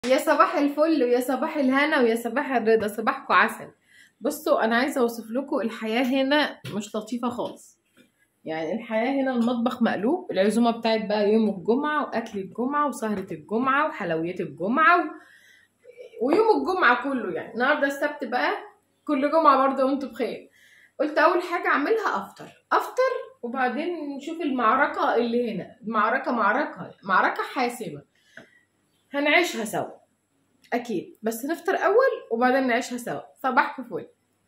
يا صباح الفل ويا صباح الهنا ويا صباح الرضا صباحكم عسل بصوا انا عايزه اوصف لكم الحياه هنا مش لطيفه خالص يعني الحياه هنا المطبخ مقلوب العزومه بتاعت بقى يوم الجمعه واكل الجمعه وسهره الجمعه وحلويات الجمعه و... ويوم الجمعه كله يعني النهارده السبت بقى كل جمعه برضه وانتم بخير قلت اول حاجه اعملها افطر افطر وبعدين نشوف المعركه اللي هنا المعركه معركه معركه حاسمه هنعيشها سوا اكيد بس نفطر اول وبعدين نعيشها سوا صباحكم فل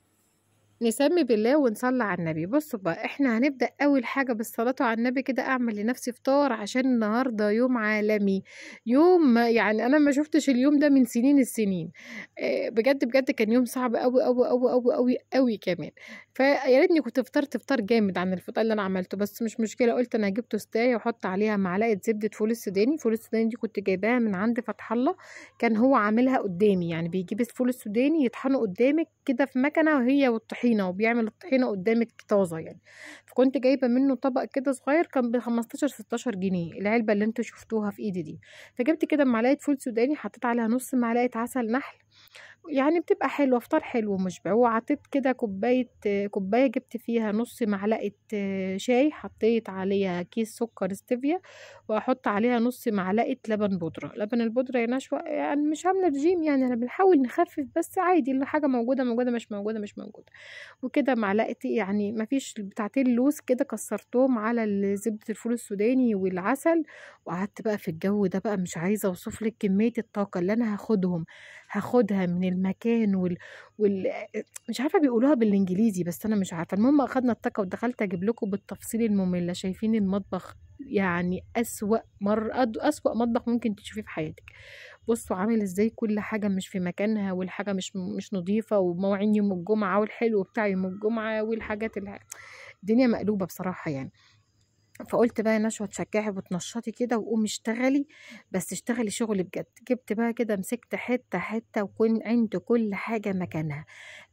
نسمي بالله ونصلي على النبي بصوا بقى احنا هنبدأ أول حاجة بالصلاة على النبي كده أعمل لنفسي فطار عشان النهاردة يوم عالمي يوم يعني أنا ما شفتش اليوم ده من سنين السنين آه، بجد بجد كان يوم صعب أوي أوي أوي أوي أوي أوي كمان فيا ريتني كنت فطرت فطار جامد عن الفطار اللي أنا عملته بس مش مشكلة قلت أنا هجيب توستاية وأحط عليها معلقة زبدة فول السوداني فول السوداني دي كنت جايباها من عند فتح الله كان هو عاملها قدامي يعني بيجيب الفول السوداني يطحنه قدامك كده في مكنة وهي والطحينة وبيعمل الطحينة قدامك طازة يعني فكنت جايبة منه طبق كده صغير كان ب 15 16 جنيه العلبة اللي انتوا شفتوها في ايدي دي فجبت كده معلقة فول سوداني حطيت عليها نص معلقة عسل نحل يعني بتبقى حلوة فطار حلو ومشبع وعطيت كده كوباية كوباية جبت فيها نص معلقة شاي حطيت عليها كيس سكر ستيفيا وأحط عليها نص معلقة لبن بودرة لبن البودرة يا نشوى يعني مش عاملة رجيم يعني أنا بنحاول نخفف بس عادي اللي حاجة موجودة موجودة مش موجودة مش موجودة وكده معلقة يعني مفيش بتاعتين لوز كده كسرتهم على زبدة الفول السوداني والعسل وقعدت بقى في الجو ده بقى مش عايزة أوصف لك كمية الطاقة اللي أنا هاخدهم هاخدها من المكان وال... وال... مش عارفه بيقولوها بالانجليزي بس انا مش عارفه المهم اخدنا الطاقه ودخلت اجيب لكم بالتفصيل الممل شايفين المطبخ يعني اسوا مر اسوا مطبخ ممكن تشوفيه في حياتك بصوا عامل ازاي كل حاجه مش في مكانها والحاجه مش مش نظيفه ومواعين يوم الجمعه والحلو بتاع يوم الجمعه والحاجات اللي الدنيا مقلوبه بصراحه يعني فقلت بقى يا نشوى تشجعي وتنشطي كده وقومي اشتغلي بس اشتغلي شغل بجد جبت بقى كده مسكت حته حته وكون عند كل حاجه مكانها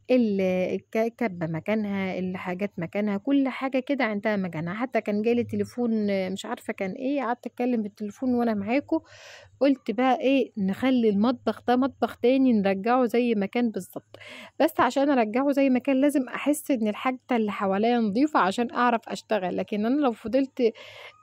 الكبه مكانها الحاجات مكانها كل حاجه كده عندها مكانها حتى كان جالي تليفون مش عارفه كان ايه قعدت اتكلم بالتليفون وانا معاكم قلت بقى ايه نخلي المطبخ ده مطبخ تاني نرجعه زي ما كان بالظبط بس عشان ارجعه زي ما كان لازم احس ان الحاجه اللي حواليا نظيفه عشان اعرف اشتغل لكن انا لو فضلت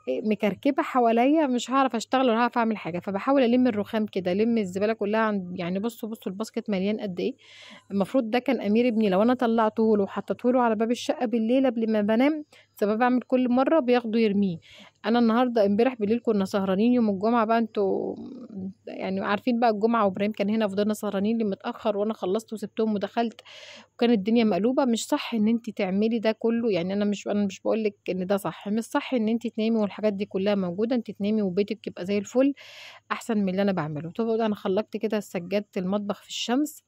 مكركبه حواليا مش هعرف اشتغل ولا هعرف اعمل حاجه فبحاول الم الرخام كده الم الزباله كلها عند يعني بصوا بصوا الباسكت مليان قد ايه المفروض ده كان امير ابني لو انا طلعته له وحطيته له على باب الشقه بالليل قبل ما بنام زي ما بعمل كل مره بياخده يرميه انا النهارده امبارح بالليل كنا سهرانين يوم الجمعه بقى انتوا يعني عارفين بقى الجمعه وابراهيم كان هنا فضلنا سهرانين متاخر وانا خلصت وسبتهم ودخلت وكانت الدنيا مقلوبه مش صح ان انت تعملي ده كله يعني انا مش انا مش بقول لك ان ده صح مش صح ان انت تنامي والحاجات دي كلها موجوده انت تنامي وبيتك يبقى زي الفل احسن من اللي انا بعمله طب انا خلقت كده سجاده المطبخ في الشمس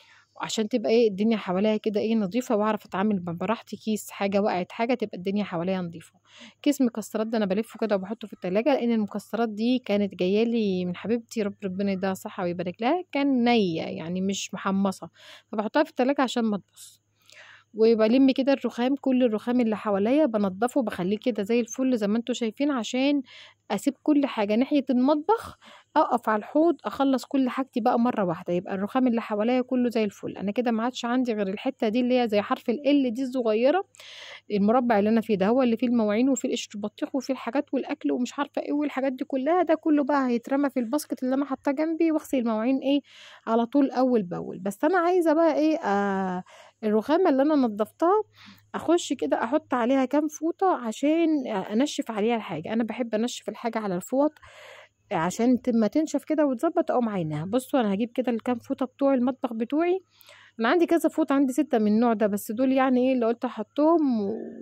عشان تبقى ايه الدنيا حواليها كده ايه نظيفه واعرف اتعامل براحتي كيس حاجه وقعت حاجه تبقى الدنيا حواليها نظيفه كيس مكسرات ده انا بلفه كده وبحطه في التلاجة لان المكسرات دي كانت جايه لي من حبيبتي رب ربنا يديها صحه ويبارك لها كان نيه يعني مش محمصه فبحطها في التلاجة عشان ما تبص وبلم كده الرخام كل الرخام اللي حواليا بنضفه بخليه كده زي الفل زي ما انتوا شايفين عشان اسيب كل حاجه ناحيه المطبخ اقف على الحوض اخلص كل حاجتي بقى مره واحده يبقى الرخام اللي حواليا كله زي الفل انا كده ما عادش عندي غير الحته دي اللي هي زي حرف ال دي الصغيره المربع اللي انا فيه ده هو اللي فيه المواعين وفيه القشر البطيخ وفيه الحاجات والاكل ومش عارفه ايه والحاجات دي كلها ده كله بقى هيترمى في الباسكت اللي انا حاطاه جنبي واغسل المواعين ايه على طول اول باول بس انا عايزه بقى ايه آه الرخامه اللي انا نضفتها اخش كده احط عليها كام فوطه عشان انشف عليها الحاجه انا بحب انشف الحاجه على الفوط عشان ما تنشف كده وتظبط اقوم عينها بصوا انا هجيب كده الكام فوطه بتوع المطبخ بتوعي انا عندي كذا فوط عندي ستة من النوع ده بس دول يعني ايه اللي قلت احطهم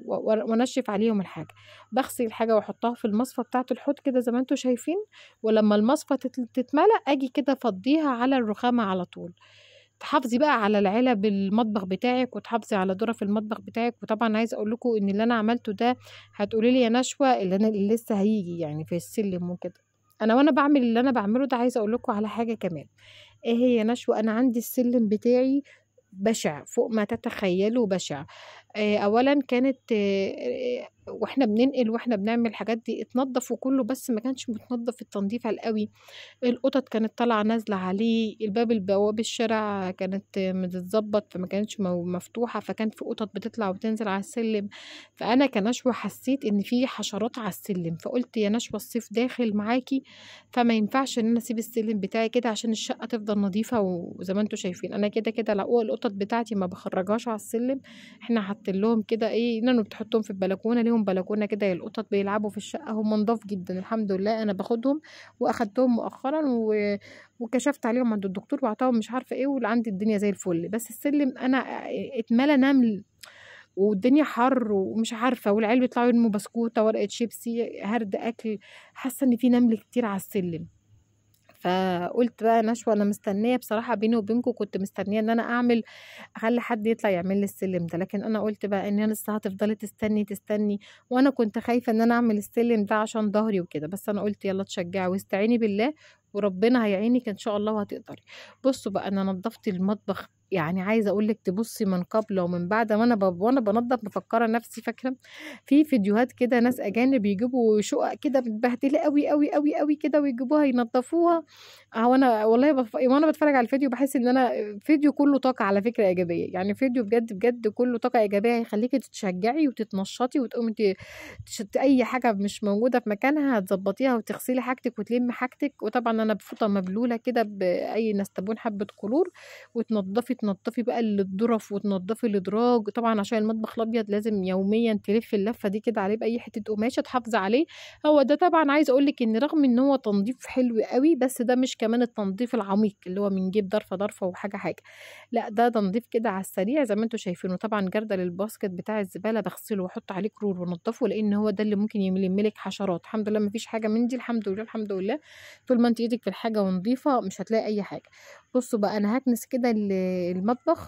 وانشف عليهم الحاجه بغسل الحاجه واحطها في المصفى بتاعه الحوض كده زي ما انتم شايفين ولما المصفى تتملى اجي كده افضيها على الرخامه على طول تحافظي بقى على العلب المطبخ بتاعك وتحافظي على ظرف المطبخ بتاعك وطبعا عايزه اقول لكم ان اللي انا عملته ده هتقولي لي يا نشوى اللي انا اللي لسه هيجي يعني في السلم وكده انا وانا بعمل اللي انا بعمله ده عايزه اقول لكم على حاجه كمان ايه هي نشوى انا عندي السلم بتاعي بشع فوق ما تتخيلوا بشع آآ أولًا كانت آآ وإحنا بننقل وإحنا بنعمل الحاجات دي اتنضّف وكُلّه بس ما كانش متنضّف التنضيفة الأوي، القطط كانت طالعة نازلة عليه، الباب البواب الشارع كانت بتتضبّط فما كانتش مو مفتوحة، فكان في قطط بتطلع وتنزل على السلِّم، فأنا كنشوى حسّيت إن في حشرات على السلِّم، فقُلت يا نشوى الصيف داخل معاكِ، فما ينفعش إن أنا أسيب السلِّم بتاعي كده عشان الشقة تفضل نضيفة وزي ما أنتم شايفين، أنا كده، كده لو القطط بتاعتي ما باخرّجهاش على السلِّم، إحنا حاطين لهم كده إيه نانو بتحطّهم في البلكونة، ليهم بلكونة كده للقطط بيلعبوا في الشقة، هُم نضاف جدًا الحمد لله، أنا باخدهم وأخدتهم مؤخرًا و وكشفت عليهم عند الدكتور وأعطاهم مش عارفة إيه وعندي الدنيا زي الفل، بس السلِّم أنا آآ اتملا نمل والدنيا حَر ومش عارفة والعيال بيطلعوا يرموا بسكوتة، ورقة شيبسي، هرد أكل، حاسة إن في نمل كتير على السلِّم. فقُلت بقى يا نشوى أنا مستنية بصراحة بيني وبينكم كنت مستنية إن أنا أعمل أخلّي حد يطلع يعمل لي السلِّم ده، لكن أنا قُلت بقى إن أنا لسه هتفضلي تستني، تستني، وأنا كنت خايفة إن أنا أعمل السلِّم ده عشان ضهري وكده، بس أنا قُلت يالّا اتشجّعي واستعيني بالله وربنا هيعينِك إن شاء الله وهتقدري. بُصّوا بقى أنا نضّفت المطبخ يعني عايزة أقول لِك تبُصّي من قبل ومن بعد ما أنا ب وأنا بانضّف مفكّرة نَفْسي فاكرة في فيديوهات كده ناس أجانب يجيبوا شُقق كده متبهدلة أوي، أوي، أوي، أوي كده ويجيبوها ينضّفوها، أهو أنا والله بف وأنا باتفرّج على الفيديو باحس إن أنا فيديو كُلّه طاقة على فكرة إيجابية، يعني فيديو بجد، بجد كُلّه طاقة إيجابية هيخلّيكِ تتشجّعي وتتنشّطي وتقومي ت تشت أي حاجة مش موجودة في مكانها هتضبّطيها وتغسلي حاجتِك وتلمّي حاجتِك، وطبعًا أنا بفوطة مبلولة كده بأي نستبون حبّة كلور وتنضّفي، تنضّفي بقى الضُرف وتنضّفي الإدراج، طبعًا عشان المطبخ الأبيض لازم يوميًا تلفّي اللفّة دي كده عليه بأي حتّة قماشة تحافظي عليه، هو ده طبعًا عايزة أقول لِك إن رغم إن هو تنضيف حلو أوي، بس ده مش كمان التنضيف العميق اللي هو بنجيب ضرفة، ضرفة وحاجة، حاجة، لأ ده تنضيف كده على السريع زي ما أنتم شايفين، وطبعًا جردل الباسكت بتاع الزبالة باغسله واحُط عليه كلور وانضّفه لإن هو ده اللي ممكن يلِم لِك حشرات، الحمد لله ما فيش حاجة من دي الحمد لله، الحمد لله، طول ما أنتِ إيدِك في الحاجة ونضيفة مش هتلاقي أي حاجة. بُصّوا بقى أنا هاكنس كده ال المطبخ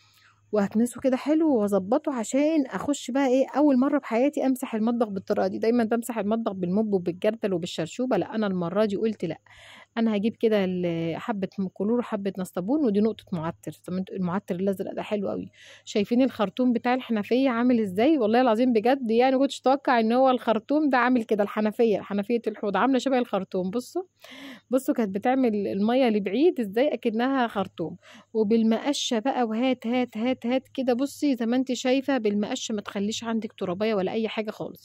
وهاكنسه كده حلو واضبّطه عشان أخُش بقى إيه، أول مرّة بحياتي أمسح المطبخ بالطريقة دي، دايمًا بامسح المطبخ بالموب وبالجردل وبالشرشوبة، لأ أنا المرّة دي قُلت لأ، أنا هاجيب كده ال حبّة م كلور وحبّة نصطابون ودي نقطة مُعطِّر، زي ما أنتم المُعطِّر الأزرق ده حلو أوي، شايفين الخرطوم بتاع الحنفية عامل إزاي؟ والله العظيم بجد يعني ما كنتش أتوقع إن هو الخرطوم ده عامل كده، الحنفية، حنفية الحوض عاملة شبه الخرطوم بُصّوا، بُصّوا كانت بتعمل المَيّة لبعيد إزاي أكنّها خرطوم، وبالمقشة بقى وهات، هات، هات، هات كده بُصّي زي ما أنتِ شايفة بالمقشة ما تخلّيش عندِك تراباية ولا أي حاجة خالص.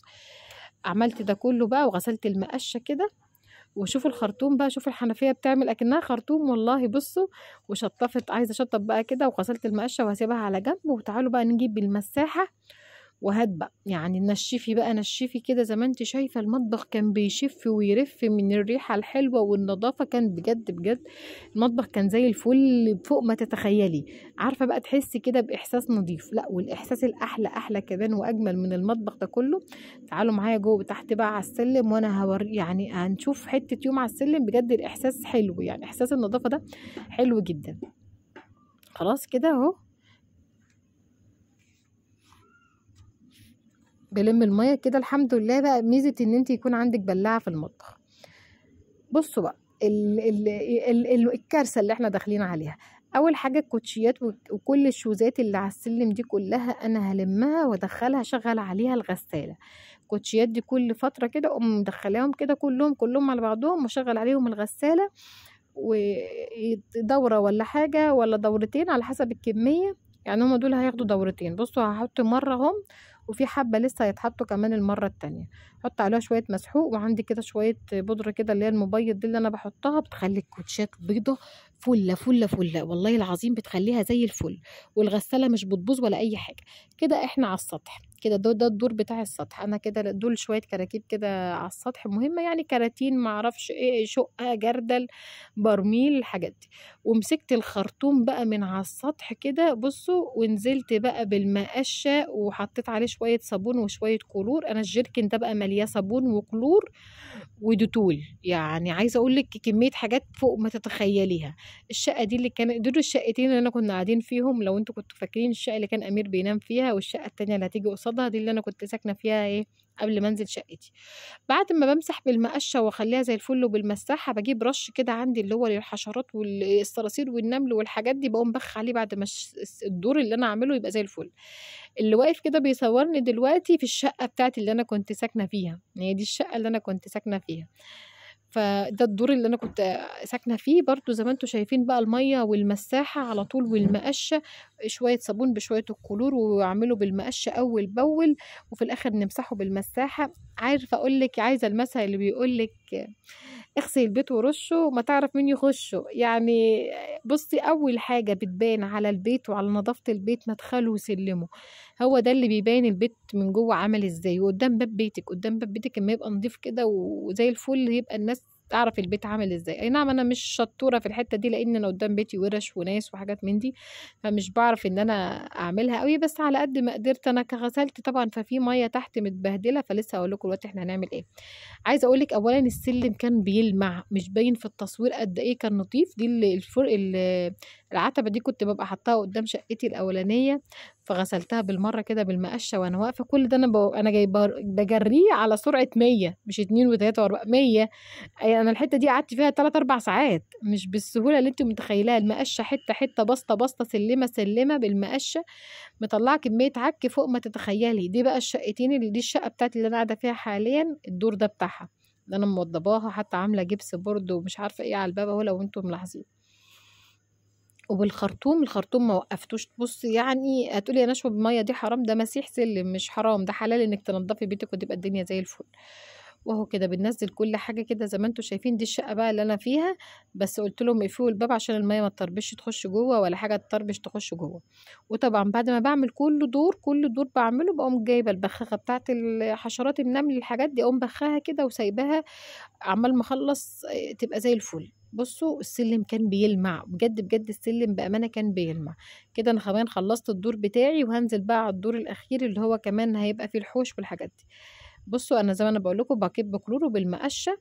عملت ده كُلّه بقى وغسلت المقشة كده وشوفوا الخرطوم بقى، شوفوا الحنفية بتعمل أكنّها خرطوم والله بُصّوا، وشطّفت عايزة أشطّف بقى كده وغسلت المقشة وهاسيبها على جنب، وتعالوا بقى نجيب بالمساحة وهات بقى، يعني نشّفي بقى نشّفي كده زي ما أنتِ شايفة المطبخ كان بيشِف ويرِف من الريحة الحلوة والنضافة، كان بجد، بجد المطبخ كان زي الفل فوق ما تتخيّلي، عارفة بقى تحسّي كده بإحساس نضيف، لأ والإحساس الأحلى، أحلى كمان وأجمل من المطبخ ده كُلّه، تعالوا معايا جوّه تحت بقى على السلِّم وأنا هاور يعني هنشوف حتّة يوم على السلِّم بجد الإحساس حلو، يعني إحساس النضافة ده حلو جدًا. خلاص كده أهو. بالِم المَيّة كده الحمد لله بقى ميزة إن أنتِ يكون عندِك بلّاعة في المطبخ. بُصّوا بقى ال ال ال ال الكارثة اللي إحنا داخلين عليها، أول حاجة الكوتشيات وك وكل الشوزات اللي على السلِّم دي كُلّها أنا هالِمّها وأدخّلها أشغّل عليها الغسالة، الكوتشيات دي كل فترة كده أقوم مدخّلاهم كده كلّهم، كلّهم على بعضهم واشغّل عليهم الغسالة ويت دورة والّا حاجة والّا دورتين على حسب الكمية، يعني هُم دول هياخدوا دورتين، بُصّوا هاحُط مرّة أهُم وفي حبّة لسه هيتحطّوا كمان المرّة التانية، أحُط عليها شوية مسحوق وعندي كده شوية بودرة كده اللي هي المبيض دي اللي أنا باحطّها بتخلّي الكوتشات بيضا فُلّة، فُلّة، فُلّة، والله العظيم بتخلّيها زي الفُل، والغسالة مش بتبوظ ولا أي حاجة. كده إحنا على السطح، كده ده ده الدور بتاع السطح، أنا كده ل دول شوية كراكيب كده على السطح مهمة يعني كراتين ما أعرفش إيه، شُقّة، جردل، برميل، الحاجات دي. ومسكت الخرطوم بقى من على السطح كده بُصّوا ونزلت بقى بالمقشة وحطّيت عليه شوية صابون وشوية كلور، أنا الجيركن ده بقى مالياه صابون وكلور وديتول، يعني عايزة أقول لِك كمية حاجات فوق ما تتخيّليها. الشقة دي اللي كان دول الشقتين اللي أنا كنا قاعدين فيهم لو أنتم كنتم فاكرين، الشقة اللي كان أمير بينام فيها والشقة التانية اللي هتيجي قصادها دي اللي أنا كنت ساكنة فيها إيه، قبل ما انزل شقتي بعد ما بمسح بالمقشه واخليها زي الفل وبالمساحه بجيب رش كده عندي اللي هو للحشرات والصراصير والنمل والحاجات دي بقوم بخ عليه بعد ما الدور اللي انا اعمله يبقى زي الفل اللي واقف كده بيصورني دلوقتي في الشقه بتاعتي اللي انا كنت ساكنه فيها هي دي الشقه اللي انا كنت ساكنه فيها فده الدور اللي انا كنت ساكنه فيه برضو زي ما انتم شايفين بقى الميه والمساحه على طول والمقشه شويه صابون بشويه الكلور واعمله بالمقشه اول باول وفي الاخر نمسحه بالمساحه عارفه اقول لك عايزه المثل اللي بيقول لك اغسل البيت ورشه ما تعرف مين يخشه يعني بصي اول حاجه بتبان على البيت وعلى نظافه البيت مدخله وسلمه هو ده اللي بيبين البيت من جوه عامل ازاي وقدام باب بيتك قدام باب بيتك اما يبقى نضيف كده وزي الفل يبقى الناس تعرف البيت عامل ازاي اي نعم انا مش شطوره في الحته دي لان انا قدام بيتي ورش وناس وحاجات من دي فمش بعرف ان انا اعملها قوي بس على قد ما قدرت انا غسلت طبعا ففي ميه تحت متبهدله فلسه هقول لكم دلوقتي احنا هنعمل ايه عايزه اقول لك اولا السلم كان بيلمع مش باين في التصوير قد ايه كان نظيف دي الفرق العتبه دي كنت ببقى حطاها قدام شقتي الاولانيه فغسلتها بالمره كده بالمقشه وانا واقفه كل ده انا ب... انا جايبه بجريه على سرعه 100 مش 2 و3 و4 100 انا الحته دي قعدت فيها 3 4 ساعات مش بالسهوله اللي انت متخيلاها المقشه حته حته بسطه بسطه سلمه سلمه بالمقشه مطلعه كميه عك فوق ما تتخيلي دي بقى الشقتين اللي دي الشقه بتاعتي اللي انا قاعده فيها حاليا الدور ده بتاعها اللي انا موضباها حتى عامله جبس بورد ومش عارفه ايه على الباب اهو لو انتم ملاحظين وبالخرطوم الخرطوم ما وقفتوش تبصي يعني هتقولي يا نشوى بالميه دي حرام ده مسيح سلم مش حرام ده حلال انك تنضفي بيتك وتبقى الدنيا زي الفل وهو كده بننزل كل حاجه كده زي ما انتم شايفين دي الشقه بقى اللي انا فيها بس قلت لهم اقفلوا الباب عشان الميه ما تطربش تخش جوه ولا حاجه تطربش تخش جوه وطبعا بعد ما بعمل كل دور كل دور بعمله بقوم جايبه البخاخه بتاعه الحشرات النمل الحاجات دي اقوم بخاها كده وسايباها عمال ما اخلص تبقى زي الفل بصوا السلم كان بيلمع بجد بجد السلم بامانه كان بيلمع كده انا كمان خلصت الدور بتاعي وهنزل بقى على الدور الاخير اللي هو كمان هيبقى فيه الحوش والحاجات دي بصوا انا زي ما انا بقول لكم بكب بكلور وبالمقشه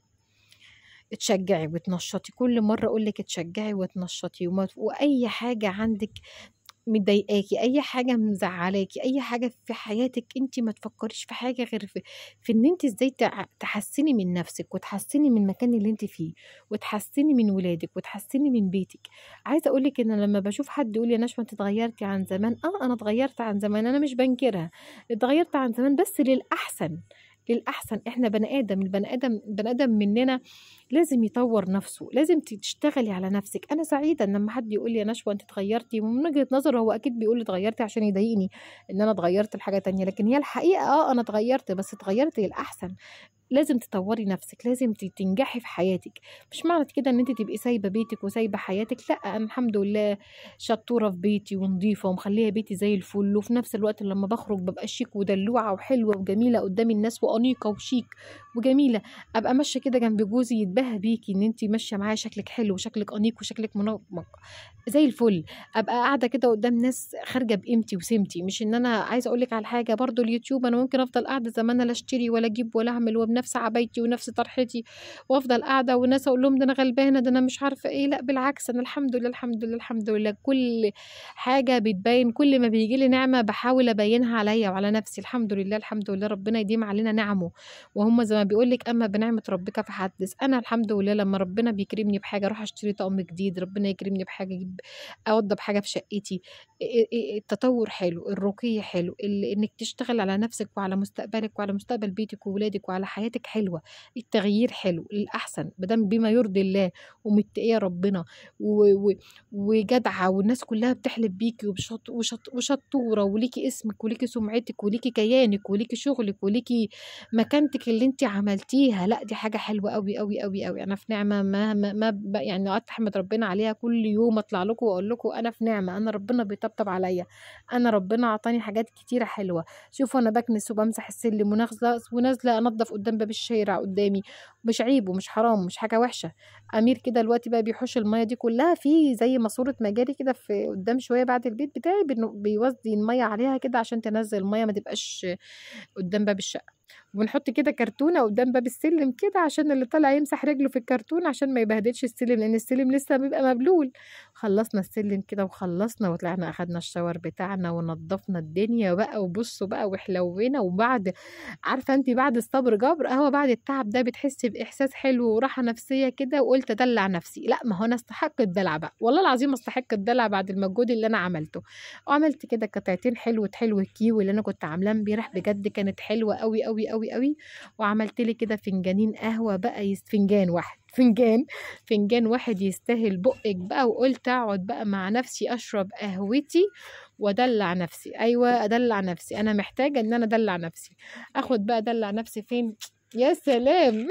اتشجعي وتنشطي كل مره اقول لك اتشجعي وتنشطي وما واي حاجه عندك مضايقاكي اي حاجه مزعلاكي اي حاجه في حياتك انت ما تفكريش في حاجه غير في, في ان انت ازاي تحسني من نفسك وتحسني من المكان اللي انت فيه وتحسني من ولادك وتحسني من بيتك عايزه اقول لك ان لما بشوف حد يقول يا نشوى انت اتغيرتي عن زمان اه انا اتغيرت عن زمان انا مش بنكرها اتغيرت عن زمان بس للاحسن للاحسن احنا بني ادم البني ادم البني ادم مننا لازم يطور نفسه لازم تشتغلي على نفسك انا سعيده ان لما حد يقول لي يا نشوى انت اتغيرتي ومن وجهه نظره هو اكيد بيقول لي اتغيرتي عشان يضايقني ان انا اتغيرت لحاجه تانية لكن هي الحقيقه اه انا اتغيرت بس اتغيرت للاحسن لازم تطوري نفسك لازم تنجحي في حياتك مش معنى كده ان انت تبقي سايبه بيتك وسايبه حياتك لا انا الحمد لله شطوره في بيتي ونظيفه ومخليه بيتي زي الفل وفي نفس الوقت لما بخرج ببقى شيك ودلوعه وحلوه وجميله قدام الناس وانيقه وشيك وجميله ابقى ماشيه كده جنب جوزي يتباهى بيكي ان انت ماشيه معاه شكلك حلو وشكلك انيق وشكلك منمق زي الفل ابقى قاعده كده قدام ناس خارجه بقيمتي وسمتي مش ان انا عايزه اقول لك على حاجه برضو اليوتيوب انا ممكن افضل قاعده زي ما انا لا اشتري ولا اجيب ولا اعمل وبنفس عبايتي ونفس طرحتي وافضل قاعده والناس اقول لهم ده انا غلبانه ده انا مش عارفه ايه لا بالعكس انا الحمد لله الحمد لله الحمد لله كل حاجه بتبين كل ما بيجي لي نعمه بحاول ابينها عليا وعلى نفسي الحمد لله الحمد لله ربنا يديم علينا نعمه وهم زي ما بيقول لك اما بنعمه ربك فحدث انا الحمد لله لما ربنا بيكرمني بحاجه اروح اشتري طقم جديد ربنا يكرمني بحاجه اجيب اوضب حاجه في شقتي التطور حلو الرقي حلو انك تشتغل على نفسك وعلى مستقبلك وعلى مستقبل بيتك وولادك وعلى حياتك حلوه التغيير حلو للاحسن بدم بما يرضي الله ومتقيه ربنا وجدعه والناس كلها بتحلف بيكي وبشط وشط وشطوره وليكي اسمك وليكي سمعتك وليكي كيانك وليكي شغلك وليكي مكانتك اللي انت عملتيها لا دي حاجه حلوه قوي قوي قوي قوي انا في نعمه ما ما, ما يعني قعدت احمد ربنا عليها كل يوم اطلع لكم واقول لكم انا في نعمه انا ربنا بيطبطب عليا انا ربنا عطاني حاجات كتيره حلوه شوفوا انا بكنس وبمسح السلم ونازله ونازله انضف قدام باب الشارع قدامي مش عيب ومش حرام مش حاجه وحشه امير كده دلوقتي بقى بيحوش الميه دي كلها في زي ماسوره مجاري كده في قدام شويه بعد البيت بتاعي بيوزي الميه عليها كده عشان تنزل الميه ما تبقاش قدام باب الشقه وبنحط كده كرتونه قدام باب السلم كده عشان اللي طالع يمسح رجله في الكرتون عشان ما يبهدلش السلم لان السلم لسه بيبقى مبلول خلصنا السلم كده وخلصنا وطلعنا اخدنا الشاور بتاعنا ونضفنا الدنيا بقى وبصوا بقى وحلوينا وبعد عارفه انت بعد الصبر جبر هو بعد التعب ده بتحسي باحساس حلو وراحه نفسيه كده وقلت ادلع نفسي لا ما هو انا استحق الدلع بقى والله العظيم استحق الدلع بعد المجهود اللي انا عملته وعملت كده قطعتين حلوه حلو الكيوي اللي انا كنت عاملاه امبارح بجد كانت حلوه قوي قوي قوي قوي وعملت لي كده فنجانين قهوه بقى يس فنجان واحد فنجان فنجان واحد يستاهل بقك بقى وقلت اقعد بقى مع نفسي اشرب قهوتي وادلع نفسي ايوه ادلع نفسي انا محتاجه ان انا ادلع نفسي اخد بقى ادلع نفسي فين يا سلام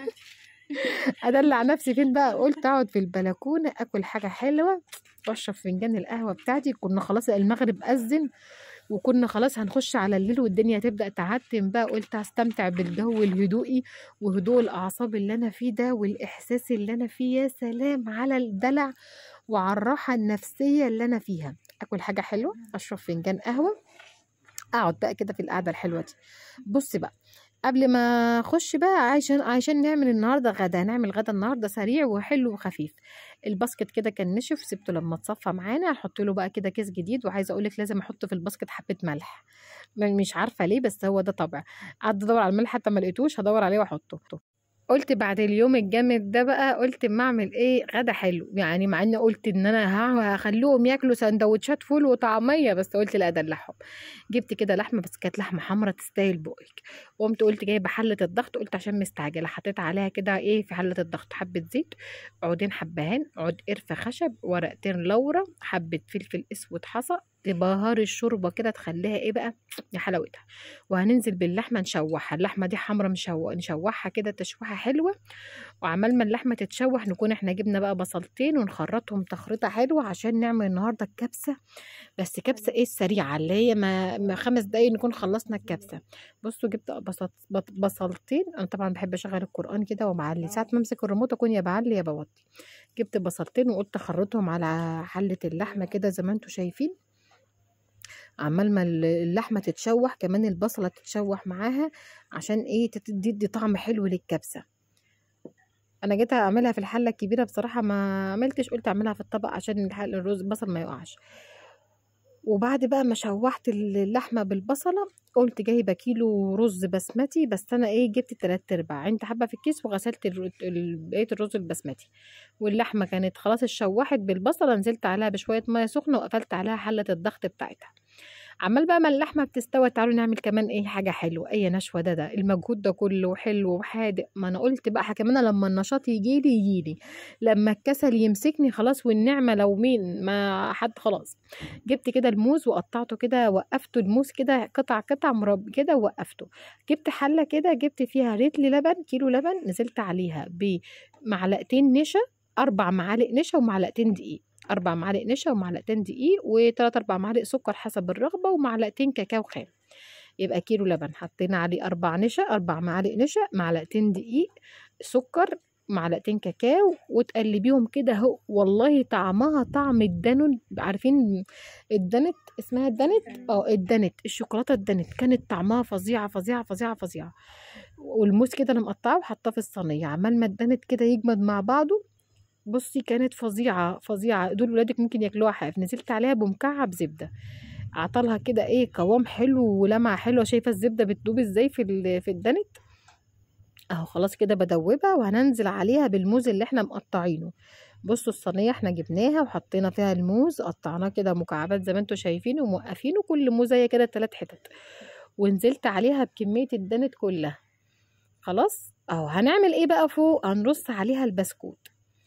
ادلع نفسي فين بقى قلت اقعد في البلكونه اكل حاجه حلوه واشرب فنجان القهوه بتاعتي كنا خلاص المغرب اذن وكنا خلاص هنخش على الليل والدنيا تبدا تعتم بقى قلت هستمتع بالجو الهدوئي وهدوء الاعصاب اللي انا فيه ده والاحساس اللي انا فيه يا سلام على الدلع وعلى الراحه النفسيه اللي انا فيها اكل حاجه حلوه اشرب فنجان قهوه اقعد بقى كده في القعده الحلوه دي بصي بقى قبل ما اخش بقى عشان عشان نعمل النهارده غدا هنعمل غدا النهارده سريع وحلو وخفيف الباسكت كده كان نشف سبته لما اتصفى معانا هحط له بقى كده كيس جديد وعايزه اقول لك لازم احط في الباسكت حبه ملح مش عارفه ليه بس هو ده طبع قعدت ادور على الملح حتى ما لقيتوش هدور عليه واحطه قلت بعد اليوم الجامد ده بقى قلت اما اعمل ايه غدا حلو يعني مع اني قلت ان انا هخليهم ياكلوا سندوتشات فول وطعميه بس قلت لا ادلعهم جبت كده لحمه بس كانت لحمه حمرا تستاهل بقك وقمت قلت جايبه حله الضغط قلت عشان مستعجله حطيت عليها كده ايه في حله الضغط حبه زيت عودين حبهان عود قرفه خشب ورقتين لورا حبه فلفل اسود حصى تبهر الشوربه كده تخليها ايه بقى يا حلاوتها وهننزل باللحمه نشوحها اللحمه دي حمرا مشوح نشوحها كده تشويحه حلوه وعمال ما اللحمه تتشوح نكون احنا جبنا بقى بصلتين ونخرطهم تخريطه حلوه عشان نعمل النهارده الكبسه بس كبسه ايه السريعه اللي هي ما, ما خمس دقايق نكون خلصنا الكبسه بصوا جبت بصلتين انا طبعا بحب اشغل القران كده ومعلي ساعه ما امسك الريموت اكون يا بعلي يا بوطي جبت بصلتين وقلت اخرطهم على حله اللحمه كده زي ما انتم شايفين عمال ما اللحمه تتشوح كمان البصله تتشوح معاها عشان ايه تدي طعم حلو للكبسه انا جيت اعملها في الحله الكبيره بصراحه ما عملتش قلت اعملها في الطبق عشان الرز البصل ما يقعش وبعد بقى ما شوحت اللحمه بالبصله قلت جايبه كيلو رز بسمتي بس انا ايه جبت تلات ارباع انت حبه في الكيس وغسلت بقيه الرز البسمتي واللحمه كانت خلاص اتشوحت بالبصله نزلت عليها بشويه ميه سخنه وقفلت عليها حله الضغط بتاعتها عمال بقى ما اللحمه بتستوى تعالوا نعمل كمان ايه حاجه حلوه اي نشوه ده ده المجهود ده كله حلو وحادق ما انا قلت بقى كمان لما النشاط يجيلي يجيلي لما الكسل يمسكني خلاص والنعمه لو مين ما حد خلاص جبت كده الموز وقطعته كده وقفته الموز كده قطع قطع مربع كده ووقفته جبت حله كده جبت فيها ريتلي لبن كيلو لبن نزلت عليها بمعلقتين نشا اربع معالق نشا ومعلقتين دقيق أربع معالق نشا ومعلقتين دقيق وتلات أربع معالق سكر حسب الرغبة ومعلقتين كاكاو خام يبقى كيلو لبن حطينا عليه أربع نشا أربع معالق نشا معلقتين دقيق سكر معلقتين كاكاو وتقلبيهم كده اهو والله طعمها طعم الدانون عارفين الدانت اسمها الدانت اه الدانت الشوكولاته الدانت كانت طعمها فظيعه فظيعه فظيعه فظيعه والموز كده انا مقطعه وحطاه في الصينيه عمال ما الدانت كده يجمد مع بعضه بصي كانت فظيعه فظيعه دول ولادك ممكن ياكلوها حاف نزلت عليها بمكعب زبده عطلها كده ايه قوام حلو ولمعه حلوه شايفه الزبده بتدوب ازاي في في الدنت اهو خلاص كده بدوبها وهننزل عليها بالموز اللي احنا مقطعينه بصوا الصينيه احنا جبناها وحطينا فيها الموز قطعناه كده مكعبات زي ما انتم شايفين وموقفينه كل موزه كده تلات حتت ونزلت عليها بكميه الدنت كلها خلاص اهو هنعمل ايه بقى فوق هنرص عليها البسكوت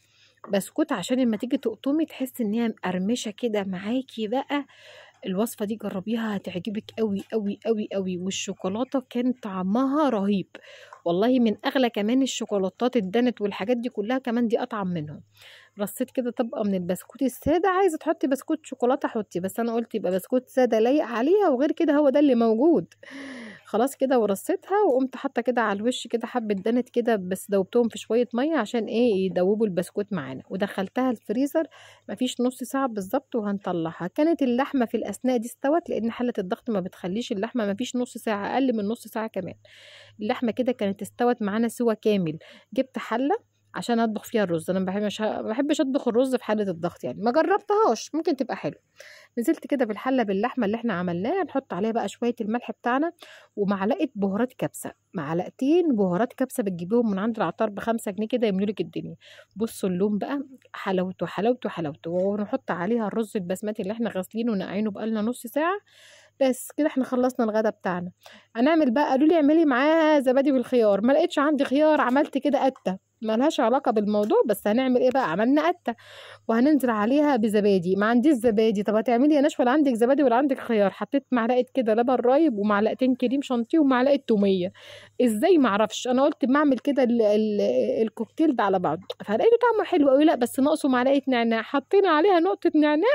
بسكوت عشان لما تيجي تقطمي تحسي ان هي مقرمشه كده معاكي بقى الوصفه دي جربيها هتعجبك قوي قوي قوي قوي والشوكولاته كان طعمها رهيب والله من اغلى كمان الشوكولاتات الدنت والحاجات دي كلها كمان دي اطعم منهم رصيت كده طبقه من البسكوت الساده عايزه تحطي بسكوت شوكولاته حطي بس انا قلت يبقى بسكوت ساده لايق عليها وغير كده هو ده اللي موجود خلاص كده ورصيتها وقمت حاطه كده على الوش كده حبه دنت كده بس دوبتهم في شويه ميه عشان ايه يدوبوا البسكوت معانا ودخلتها الفريزر مفيش نص ساعه بالظبط وهنطلعها كانت اللحمه في الاثناء دي استوت لان حله الضغط ما بتخليش اللحمه مفيش نص ساعه اقل من نص ساعه كمان اللحمه كده كانت استوت معانا سوا كامل جبت حله عشان اطبخ فيها الرز انا ما بحبش ما بحبش اطبخ الرز في حاله الضغط يعني ما جربتهاش ممكن تبقى حلو نزلت كده بالحله باللحمه اللي احنا عملناها نحط عليها بقى شويه الملح بتاعنا ومعلقه بهارات كبسه معلقتين بهارات كبسه بتجيبيهم من عند العطار بخمسة جنيه كده يملوا لك الدنيا بصوا اللون بقى حلاوته حلاوته حلاوته ونحط عليها الرز البسمتي اللي احنا غاسلينه ونقعينه بقالنا نص ساعه بس كده احنا خلصنا الغدا بتاعنا هنعمل بقى قالوا لي اعملي معاها زبادي بالخيار ما لقيتش عندي خيار عملت كده قته ملهاش علاقه بالموضوع بس هنعمل ايه بقى عملنا قته وهننزل عليها بزبادي ما عنديش زبادي طب هتعملي يا نشوى ولا عندك زبادي ولا عندك خيار حطيت معلقه كده لبن رايب ومعلقتين كريم شانتيه ومعلقه توميه ازاي ما اعرفش انا قلت ما اعمل كده ال- ال- الكوكتيل ده على بعضه فلقيته طعمه حلو قوي لا بس ناقصه معلقه نعناع حطينا عليها نقطه نعناع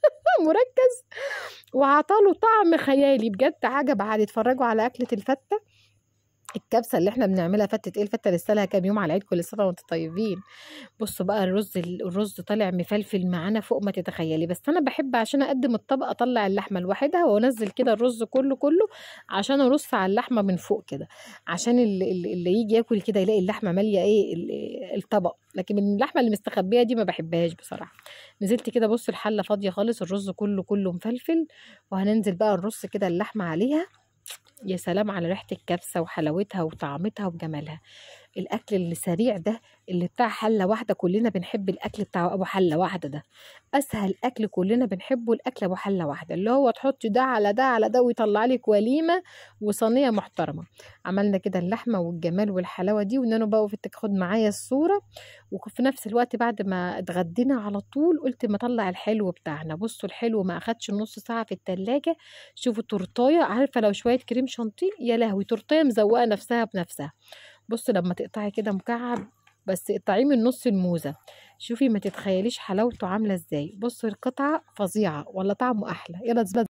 مركز وعطاله طعم خيالي بجد عجب عادي اتفرجوا على اكله الفته الكبسه اللي احنا بنعملها فتة ايه الفته لسه لها كام يوم على العيد كل سنه وانتم طيبين بصوا بقى الرز الرز طالع مفلفل معانا فوق ما تتخيلي بس انا بحب عشان اقدم الطبق اطلع اللحمه لوحدها وانزل كده الرز كله كله عشان ارص على اللحمه من فوق كده عشان اللي, اللي يجي ياكل كده يلاقي اللحمه ماليه ايه ال- الطبق لكن اللحمه اللي مستخبيه دي ما بحبهاش بصراحه نزلت كده بص الحله فاضيه خالص الرز كله كله مفلفل وهننزل بقى الرص كده اللحمه عليها يا سلام على ريحة الكبسة وحلاوتها وطعمتها وجمالها الأكل السريع ده اللي بتاع حلة واحدة كلنا بنحب الأكل بتاع أبو حلة واحدة ده أسهل أكل كلنا بنحبه الأكل أبو حلة واحدة اللي هو تحط ده على ده على ده ويطلع لك وليمة وصينية محترمة عملنا كده اللحمة والجمال والحلاوة دي وإن أنا بقى وقفت تاخد معايا الصورة وفي نفس الوقت بعد ما اتغدينا على طول قلت ما اطلع الحلو بتاعنا بصوا الحلو ما اخدش نص ساعة في التلاجة شوفوا تورتايه عارفة لو شوية كريم شانتيه يا لهوي تورتايه مزوقة نفسها بنفسها بصوا لما تقطعي كده مكعب بس اقطعيه من نص الموزة شوفي ما تتخيليش حلاوته عاملة ازاي بصوا القطعة فظيعة ولا طعمه احلى يلا